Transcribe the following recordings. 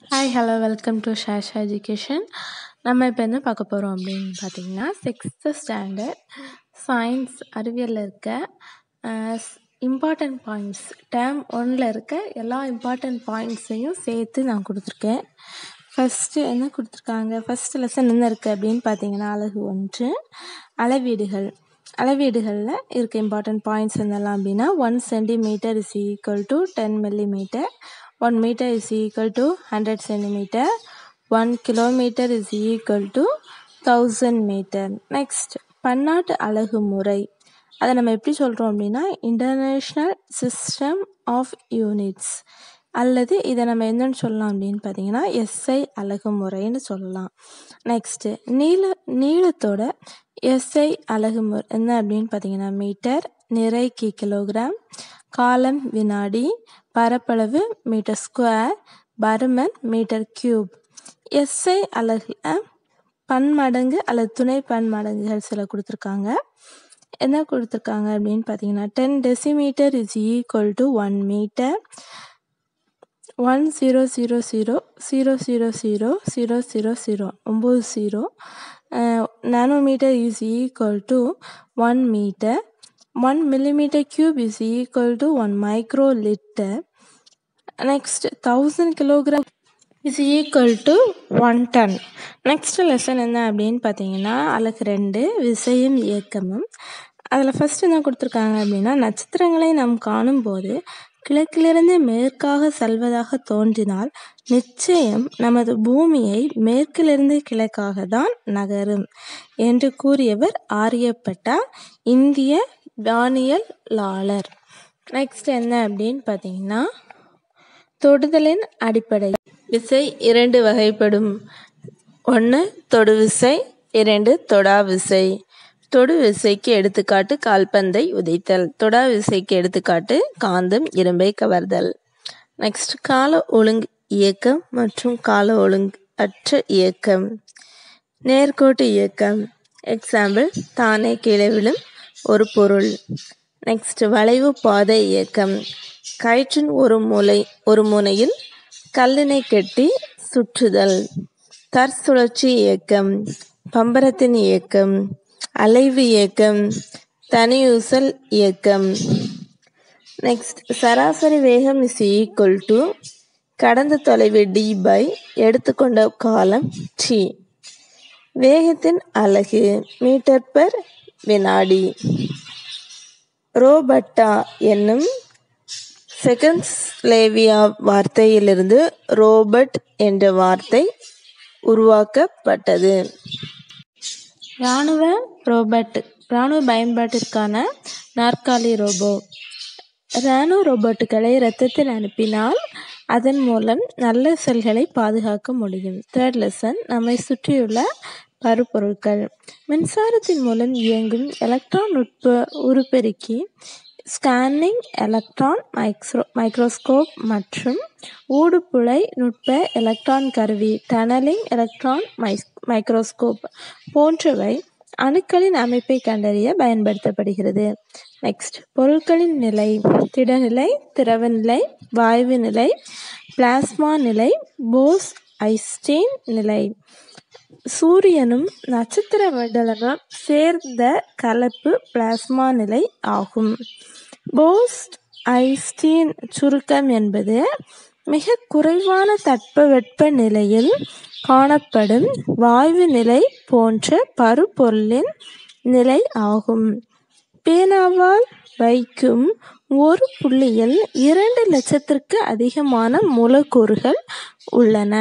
hi hello welcome to ஷாஷா education நம்ம இப்போ என்ன பார்க்க போகிறோம் அப்படின்னு பார்த்தீங்கன்னா சிக்ஸ்த்து ஸ்டாண்டர்ட் சயின்ஸ் அறிவியலில் இருக்க இம்பார்ட்டண்ட் பாயிண்ட்ஸ் டேர்ம் ஒன்னில் இருக்க எல்லா இம்பார்ட்டண்ட் பாயிண்ட்ஸையும் சேர்த்து நான் கொடுத்துருக்கேன் ஃபஸ்ட்டு என்ன கொடுத்துருக்காங்க ஃபஸ்ட்டு லெசன் என்ன இருக்குது அப்படின்னு பார்த்தீங்கன்னா அழகு ஒன்று அளவீடுகள் அளவீடுகளில் இருக்க இம்பார்ட்டண்ட் பாயிண்ட்ஸ் என்னெல்லாம் அப்படின்னா one centimetre is equal to ten millimetre one metre is equal to hundred centimetre one kilometre is equal to thousand metre next பன்னாட்டு அலகு முறை அதை நம்ம எப்படி சொல்கிறோம் அப்படின்னா இன்டர்நேஷ்னல் சிஸ்டம் ஆஃப் யூனிட்ஸ் அல்லது இதை நம்ம என்னன்னு சொல்லலாம் அப்படின்னு பார்த்தீங்கன்னா எஸ்ஐ அலகு முறைன்னு சொல்லலாம் நெக்ஸ்ட்டு நீள நீளத்தோட எஸ்ஐ அலகு முறை என்ன அப்படின்னு பார்த்தீங்கன்னா மீட்டர் நிறைக்கு கிலோகிராம் காலம் வினாடி பரப்பளவு மீட்டர் ஸ்கொயர் பருமன் மீட்டர் கியூப் எஸ்ஐ அலகில் பன்மடங்கு அல்லது துணை பன்மடங்குகள் சில கொடுத்துருக்காங்க என்ன கொடுத்துருக்காங்க அப்படின்னு பார்த்தீங்கன்னா ten decimetre is equal to one metre one zero zero zero zero zero zero zero zero zero ஒம்பது zero nanometre is equal to one metre one millimetre cube is equal to one micro litre next thousand kilogram is equal to one tonne next lesson என்ன அப்படின்னு பார்த்தீங்கன்னா அழகு ரெண்டு விசையும் இயக்கமும் அதில் first என்ன கொடுத்துருக்காங்க அப்படின்னா நட்சத்திரங்களை நாம் காணும்போது கிழக்கிலிருந்து மேற்காக செல்வதாக தோன்றினால் நிச்சயம் நமது பூமியை மேற்கிலிருந்து கிழக்காக தான் நகரும் என்று கூறியவர் ஆரியப்பட்டா இந்திய வானியலாளர் நெக்ஸ்ட் என்ன அப்படின்னு பார்த்தீங்கன்னா தொடுதலின் அடிப்படை விசை இரண்டு வகைப்படும் ஒன்று தொடு விசை இரண்டு தொடா விசை தொடு விசைக்கு எடுத்துக்காட்டு கால்பந்தை உதைத்தல் தொடா விசைக்கு எடுத்துக்காட்டு காந்தம் இரும்பை கவர்தல் நெக்ஸ்ட் கால ஒழுங்கு இயக்கம் மற்றும் கால ஒழுங்கு அற்ற இயக்கம் நேர்கோட்டு இயக்கம் எக்ஸாம்பிள் தானே கீழே விழும் ஒரு பொருள் நெக்ஸ்ட் வளைவு பாதை இயக்கம் கயிற்றின் ஒரு மூலை ஒரு முனையில் கல்லினை கட்டி சுற்றுதல் தற்சுழற்சி இயக்கம் பம்பரத்தின் இயக்கம் அலைவு இயக்கம் தனியூசல் இயக்கம் நெக்ஸ்ட் சராசரி வேகம் இஸ் ஈக்குவல் டு கடந்த தொலைவு டி பை எடுத்துக்கொண்ட காலம் டி வேகத்தின் அலகு மீட்டர் பர் வினாடி ரோபட்டா என்னும் செகண்ட்ஸ் லேவியா வார்த்தையிலிருந்து ரோபட் என்ற வார்த்தை உருவாக்கப்பட்டது இராணுவ ரோபோட் இராணுவ பயன்பாட்டிற்கான நாற்காலி ரோபோ ராணுவ ரோபோட்டுகளை இரத்தத்தில் அனுப்பினால் அதன் மூலம் நல்ல செல்களை பாதுகாக்க முடியும் தேர்ட் லெசன் நம்மை சுற்றியுள்ள பருப்பொருட்கள் மின்சாரத்தின் மூலம் இயங்கும் எலக்ட்ரான் நுட்ப உருப்பெருக்கி ஸ்கேனிங் எலக்ட்ரான் மைக்ரோ மைக்ரோஸ்கோப் மற்றும் ஊடுபுழை நுட்ப எலக்ட்ரான் கருவி டனலிங் எலக்ட்ரான் மை மைக்ரோஸ்கோப் போன்றவை அணுக்களின் அமைப்பை கண்டறிய பயன்படுத்தப்படுகிறது நெக்ஸ்ட் பொருட்களின் நிலை திடநிலை திரவ நிலை வாயு நிலை பிளாஸ்மா நிலை போஸ் ஐஸ்டீன் நிலை சூரியனும் நட்சத்திர மண்டலமும் சேர்ந்த கலப்பு பிளாஸ்மா நிலை ஆகும் போஸ்ட் ஐஸ்டீன் சுருக்கம் என்பது மிக குறைவான தட்பவெட்ப நிலையில் காணப்படும் வாயு நிலை போன்ற பருப்பொருளின் நிலை ஆகும் பேனாவால் வைக்கும் ஒரு புள்ளியில் இரண்டு லட்சத்திற்கு அதிகமான மூலக்கூறுகள் உள்ளன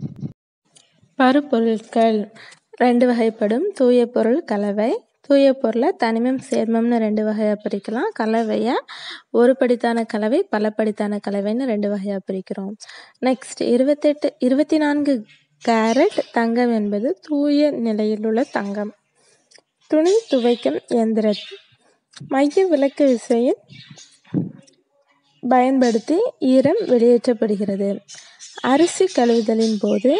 பருப்பொருட்கள் ரெண்டு வகைப்படும் தூய பொருள் கலவை தூய பொருளை தனிமம் சேர்மம்னு ரெண்டு வகையாக பிரிக்கலாம் கலவையை ஒரு படித்தான கலவை பல படித்தான கலவைன்னு ரெண்டு வகையாக பிரிக்கிறோம் நெக்ஸ்ட் இருபத்தெட்டு இருபத்தி நான்கு கேரட் தங்கம் என்பது தூய நிலையில் உள்ள தங்கம் துணி துவைக்கும் எந்திர மைய விளக்கு விசையில் பயன்படுத்தி ஈரம் வெளியேற்றப்படுகிறது அரிசி கழுவுதலின் போது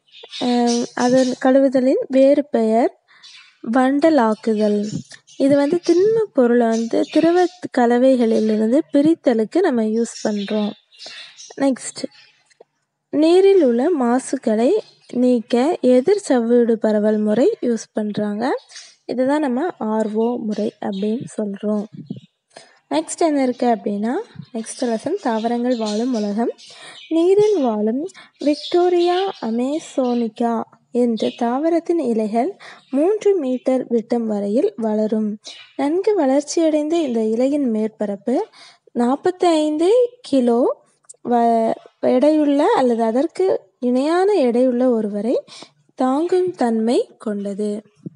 அதன் கழுவுதலின் வேறு பெயர் வண்டலாக்குதல் இது வந்து திண்ம பொருளை வந்து திரவ கலவைகளிலிருந்து பிரித்தலுக்கு நம்ம யூஸ் பண்ணுறோம் நெக்ஸ்ட் நீரில் உள்ள மாசுக்களை நீக்க எதிர் சவ்வீடு பரவல் முறை யூஸ் பண்ணுறாங்க இதை தான் நம்ம ஆர்ஓ முறை அப்படின்னு சொல்கிறோம் நெக்ஸ்ட் என்ன இருக்குது அப்படின்னா நெக்ஸ்ட் லெசன் தாவரங்கள் வாழும் உலகம் நீரில் வாழும் விக்டோரியா அமேசோனிகா என்ற தாவரத்தின் இலைகள் மூன்று மீட்டர் விட்டம் வரையில் வளரும் நன்கு வளர்ச்சியடைந்த இந்த இலையின் மேற்பரப்பு நாற்பத்தி ஐந்து கிலோ வ எடையுள்ள அல்லது அதற்கு இணையான எடையுள்ள ஒருவரை தாங்கும் தன்மை கொண்டது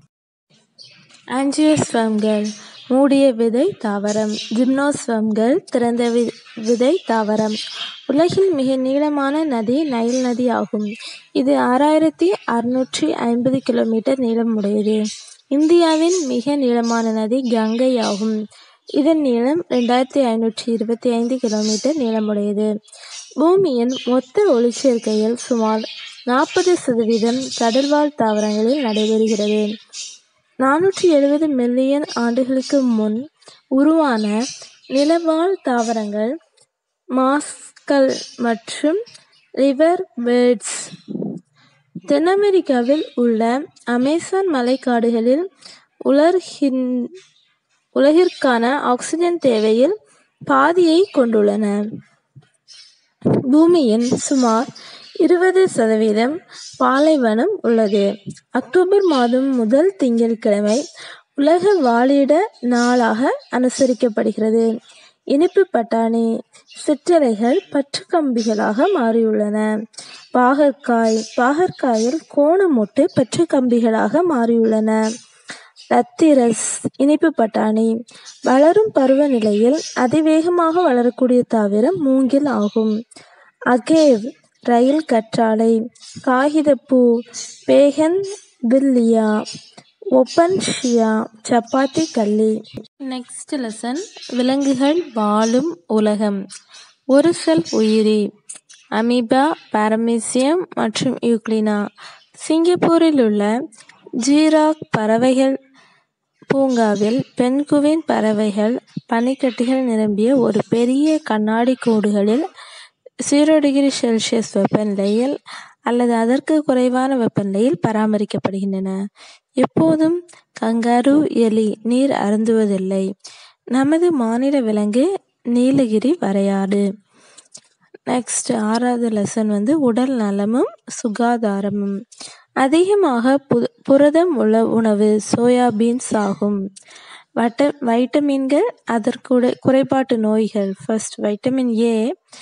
ஆஞ்சியோஸ்வம்கள் மூடிய விதை தாவரம் ஜிம்னோஸ்வம்கள் திறந்த வி விதை தாவரம் உலகில் மிக நீளமான நதி நைல் நதி ஆகும் இது ஆறாயிரத்தி அறுநூற்றி ஐம்பது கிலோமீட்டர் நீளமுடையது இந்தியாவின் மிக நீளமான நதி கங்கை ஆகும் இதன் நீளம் ரெண்டாயிரத்தி ஐநூற்றி இருபத்தி ஐந்து கிலோமீட்டர் நீளமுடையது பூமியின் மொத்த ஒளிச்சேர்க்கையில் சுமார் நாற்பது சதவீதம் கடல்வாழ் தாவரங்களில் நடைபெறுகிறது நானூற்றி எழுபது மில்லியன் ஆண்டுகளுக்கு முன் உருவான நிலவாழ் தாவரங்கள் மாஸ்கள் மற்றும் ரிவர் பேர்ட்ஸ் தென் அமெரிக்காவில் உள்ள அமேசான் மலைக்காடுகளில் உலர்கின் உலகிற்கான ஆக்சிஜன் தேவையில் பாதியை கொண்டுள்ளன பூமியின் சுமார் இருபது சதவீதம் பாலைவனம் உள்ளது அக்டோபர் மாதம் முதல் திங்கட்கிழமை உலக வாழிட நாளாக அனுசரிக்கப்படுகிறது இனிப்பு பட்டாணி சிற்றலைகள் பற்றுக்கம்பிகளாக மாறியுள்ளன பாகற்காய் பாகற்காயில் கோணமொட்டு பற்றுக்கம்பிகளாக மாறியுள்ளன லத்திரஸ் இனிப்பு பட்டாணி வளரும் பருவநிலையில் அதிவேகமாக வளரக்கூடிய தாவரம் மூங்கில் ஆகும் அகேவ் ரயில் கற்றாழை காகிதப்பூ பேகன் பில்லியா ஒப்பன்ஷியா சப்பாத்தி கல்லி நெக்ஸ்ட் லெசன் விலங்குகள் வாழும் உலகம் ஒரு செல் உயிரி அமீபா பாரமீசியம் மற்றும் யூக்ளினா சிங்கப்பூரில் உள்ள ஜீராக் பறவைகள் பூங்காவில் பென்குவின் பறவைகள் பனிக்கட்டிகள் நிரம்பிய ஒரு பெரிய கண்ணாடி கூடுகளில் ஜீரோ டிகிரி செல்சியஸ் வெப்பநிலையில் அல்லது அதற்கு குறைவான வெப்பநிலையில் பராமரிக்கப்படுகின்றன எப்போதும் கங்காரு எலி நீர் அருந்துவதில்லை நமது மாநில விலங்கு நீலகிரி வரையாடு நெக்ஸ்ட் ஆறாவது லெசன் வந்து உடல் நலமும் சுகாதாரமும் அதிகமாக பு புரதம் உள்ள உணவு சோயா பீன்ஸ் ஆகும் வட்ட வைட்டமின்கள் அதற்குட குறைபாட்டு நோய்கள் ஃபர்ஸ்ட் வைட்டமின் ஏ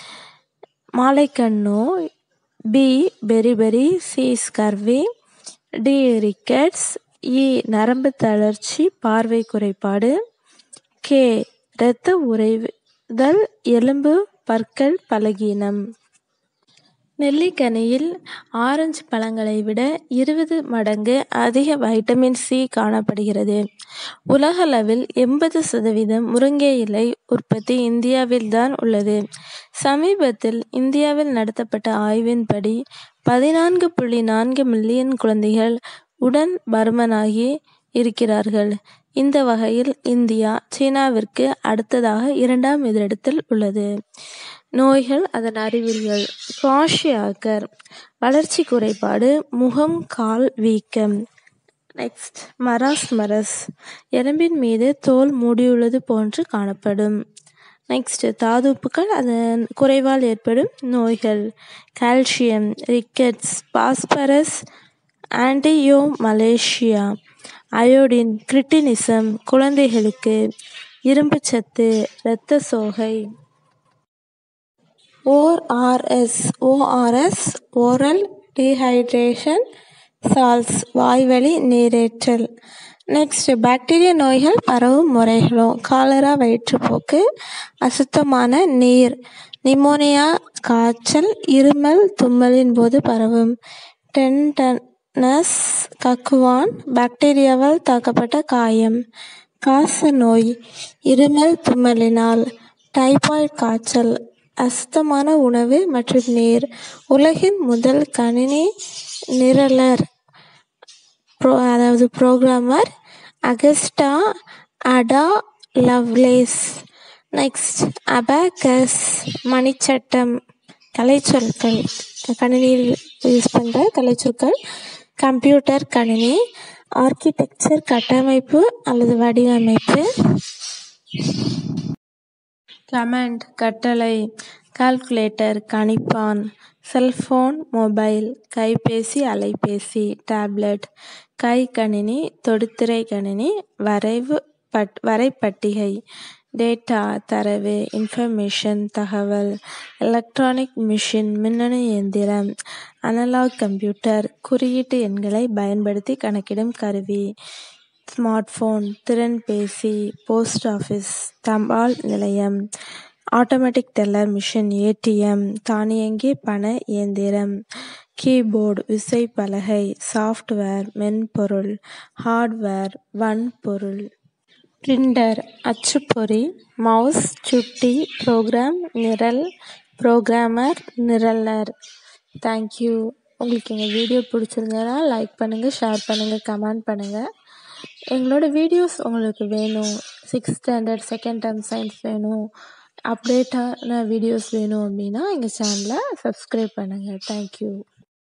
மாலைக்கண் நோய் B beriberi C scurvy D rickets E நரம்பு தளர்ச்சி பார்வை குறைபாடு கே இரத்த உறைதல் எலும்பு பற்கள் பலகீனம் நெல்லிக்கனியில் ஆரஞ்சு பழங்களை விட இருபது மடங்கு அதிக வைட்டமின் சி காணப்படுகிறது உலகளவில் எண்பது சதவீதம் முருங்கை இலை உற்பத்தி இந்தியாவில்தான் உள்ளது சமீபத்தில் இந்தியாவில் நடத்தப்பட்ட ஆய்வின்படி பதினான்கு புள்ளி நான்கு மில்லியன் குழந்தைகள் உடன் பருமனாகி இருக்கிறார்கள் இந்த வகையில் இந்தியா சீனாவிற்கு அடுத்ததாக இரண்டாம் இடத்தில் உள்ளது நோய்கள் அதன் அறிகுறிகள் குவாஷியாக்கர் வளர்ச்சி குறைபாடு முகம் கால் வீக்கம் நெக்ஸ்ட் மராஸ்மரஸ் எறும்பின் மீது தோல் மூடியுள்ளது போன்று காணப்படும் நெக்ஸ்ட் தாதுப்புக்கள் அதன் குறைவால் ஏற்படும் நோய்கள் calcium rickets phosphorus osteomalacia iodine cretinism குழந்தைகளுக்கு இரும்புச்சத்து இரத்த சோகை ORS ORS oral dehydration salts வாய்வழி நீரேற்றல் நெக்ஸ்ட் பாக்டீரியா நோய்கள் பரவும் முறைகளும் காலரா வயிற்றுப்போக்கு அசுத்தமான நீர் நிமோனியா காய்ச்சல் இருமல் தும்மலின் போது பரவும் டென்டனஸ் கக்குவான் பாக்டீரியாவால் தாக்கப்பட்ட காயம் காச நோய் இருமல் தும்மலினால் டைபாய்டு காய்ச்சல் அசுத்தமான உணவு மற்றும் நீர் உலகின் முதல் கணினி நிரலர் ப்ரோ அதாவது programmer Augusta Ada Lovelace next abacus மணிச்சட்டம் கலைச்சொற்கள் கணினியில் யூஸ் பண்ணுற கலைச்சொற்கள் கம்ப்யூட்டர் கணினி ஆர்க்கிடெக்சர் கட்டமைப்பு அல்லது வடிவமைப்பு கமெண்ட் கட்டளை கால்குலேட்டர் கணிப்பான் செல்போன் மொபைல் கைபேசி அலைபேசி டேப்லெட் கைக்கணினி தொடுதிரை கணினி வரைவு பட் வரைபட்டிகை டேட்டா தரவு இன்ஃபர்மேஷன் தகவல் எலக்ட்ரானிக் மிஷின் மின்னணு இயந்திரம் அனலாக் கம்ப்யூட்டர் குறியீட்டு எண்களை பயன்படுத்தி கணக்கிடும் கருவி ஸ்மார்ட் போன் திறன்பேசி போஸ்ட் ஆஃபீஸ் தபால் நிலையம் ஆட்டோமேட்டிக் டெல்லர் மிஷின் ஏடிஎம் தானியங்கி பண இயந்திரம் கீபோர்டு விசைப்பலகை சாஃப்ட்வேர் மென்பொருள் ஹார்ட்வேர் வன்பொருள் பிரிண்டர் அச்சுப்பொறி மவுஸ் சுட்டி ப்ரோக்ராம் நிரல் ப்ரோக்ராமர் நிரலர் தேங்க்யூ உங்களுக்கு எங்கள் வீடியோ பிடிச்சிருந்ததுன்னா லைக் பண்ணுங்கள் ஷேர் பண்ணுங்கள் கமெண்ட் பண்ணுங்கள் எங்களோட வீடியோஸ் உங்களுக்கு வேணும் sixth standard second term science வேணும் அப்டேட்டான வீடியோஸ் வேணும் அப்படின்னா எங்கள் சேனலை சப்ஸ்கிரைப் பண்ணுங்கள் தேங்க்யூ